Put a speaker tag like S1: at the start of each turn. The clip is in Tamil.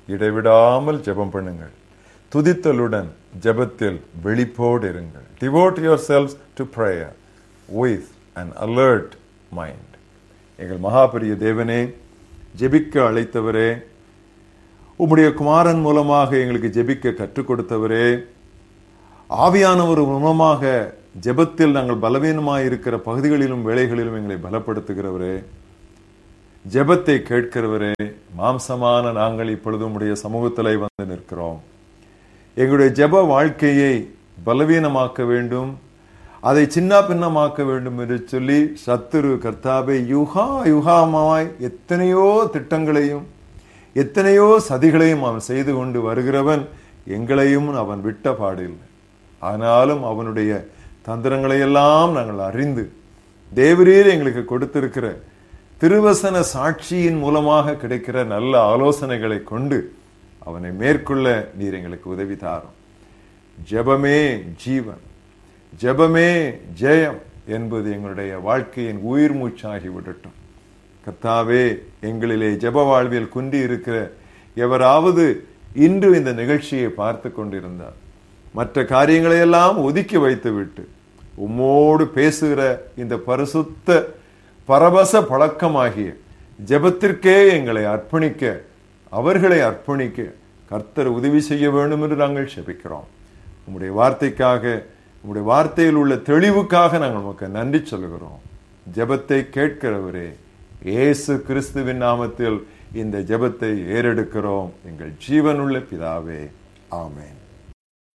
S1: இடைவிடாமல் ஜெபம் பண்ணுங்கள் துதித்தலுடன் ஜெபத்தில் வெளிப்போடு இருங்கள் devote your selves to prayer with and alert mind எங்கள் மகாபெரிய தேவனே ஜெபிக்க அழைத்தவரே உம்முடைய குமாரன் மூலமாக எங்களுக்கு ஜெபிக்க கற்றுக் கொடுத்தவரே ஆவியானவர் மூலமாக ஜெபத்தில் நாங்கள் பலவீனமாய் இருக்கிற பகுதிகளிலும் வேலைகளிலும் எங்களை பலப்படுத்துகிறவரே ஜெபத்தை கேட்கிறவரே மாம்சமான நாங்கள் இப்பொழுது உம்முடைய சமூகத்தில் வந்து நிற்கிறோம் எங்களுடைய ஜெப வாழ்க்கையை பலவீனமாக்க வேண்டும் அதை சின்ன பின்னமாக்க வேண்டும் என்று சொல்லி சத்துரு கர்த்தாவை யுகா யுகாமாய் எத்தனையோ திட்டங்களையும் எத்தனையோ சதிகளையும் அவன் செய்து கொண்டு வருகிறவன் எங்களையும் அவன் விட்ட பாடில்லை ஆனாலும் அவனுடைய தந்திரங்களை எல்லாம் நாங்கள் அறிந்து தேவரீர் எங்களுக்கு கொடுத்திருக்கிற திருவசன சாட்சியின் மூலமாக கிடைக்கிற நல்ல ஆலோசனைகளை கொண்டு அவனை மேற்கொள்ள நீர் எங்களுக்கு உதவி தாரும் ஜெபமே ஜீவன் ஜெபமே ஜெயம் என்பது எங்களுடைய வாழ்க்கையின் உயிர் மூச்சாகி விடட்டும் கர்த்தாவே எங்களிலே ஜெப வாழ்வில் குன்றி இருக்கிற எவராவது இன்று இந்த நிகழ்ச்சியை பார்த்து கொண்டிருந்தார் மற்ற காரியங்களை எல்லாம் ஒதுக்கி வைத்துவிட்டு உம்மோடு பேசுகிற இந்த பரிசுத்த பரவச பழக்கமாகிய ஜெபத்திற்கே எங்களை அர்ப்பணிக்க அவர்களை அர்ப்பணிக்க கர்த்தர் உதவி செய்ய வேண்டும் என்று நாங்கள் செபிக்கிறோம் உம்முடைய வார்த்தைக்காக உம்முடைய வார்த்தையில் உள்ள தெளிவுக்காக நாங்கள் உமக்கு நன்றி சொல்கிறோம் ஜெபத்தை கேட்கிறவரே இயேசு கிறிஸ்துவின் நாமத்தில் இந்த ஜெபத்தை ஏறெடுக்கிறோம் எங்கள் ஜீவனுள்ள பிதாவே ஆமென்